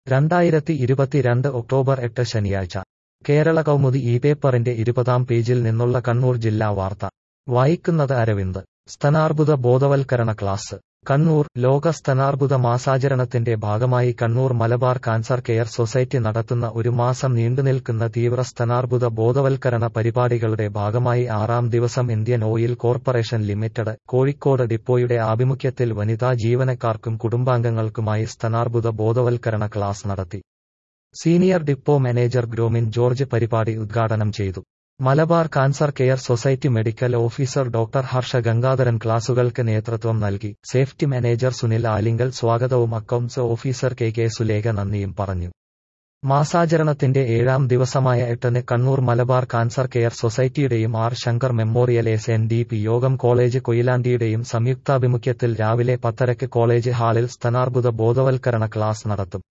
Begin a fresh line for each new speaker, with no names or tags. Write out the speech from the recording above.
രണ്ടായിരത്തി ഇരുപത്തിരണ്ട് ഒക്ടോബർ എട്ട് ശനിയാഴ്ച കേരള കൗമുദി ഈ പേപ്പറിന്റെ ഇരുപതാം പേജിൽ നിന്നുള്ള കണ്ണൂർ ജില്ലാ വാർത്ത വായിക്കുന്നത് അരവിന്ദ് സ്തനാർബുദ ബോധവൽക്കരണ ക്ലാസ് കണ്ണൂർ ലോക സ്തനാർബുദ മാസാചരണത്തിന്റെ ഭാഗമായി Kannur Malabar cancer care society നടത്തുന്ന ഒരു മാസം നീണ്ടുനിൽക്കുന്ന തീവ്ര സ്തനാർബുദ ബോധവൽക്കരണ പരിപാടികളുടെ ഭാഗമായി ആറാം ദിവസം Indian oil corporation limited Kozhikode ഡിപ്പോയുടെ ആഭിമുഖ്യത്തിൽ വനിതാ ജീവനക്കാർക്കും കുടുംബാംഗങ്ങൾക്കുമായി സ്തനാർബുദ ബോധവൽക്കരണ ക്ലാസ് നടത്തി senior depot manager Gromin George പരിപാടി ഉദ്ഘാടനം ചെയ്തു Malabar cancer care society medical officer doctor Harsha Gangadharan ക്ലാസുകൾക്ക് നേതൃത്വം നൽകി സേഫ്റ്റി മാനേജർ സുനിൽ ആലിങ്കൽ സ്വാഗതവും accounts officer K K Sulekha നന്ദിയും പറഞ്ഞു മാസാചരണത്തിന്റെ ഏഴാം ദിവസമായ എട്ടിന് കണ്ണൂർ മലബാർ കാൻസർ കെയർ സൊസൈറ്റിയുടെയും R Sankar memorial S N D P Yogam college കൊയിലാണ്ടിയുടെയും സംയുക്താഭിമുഖ്യത്തിൽ രാവിലെ പത്തരയ്ക്ക് കോളേജ് ഹാളിൽ സ്തനാർബുദ ബോധവൽക്കരണ ക്ലാസ് നടത്തും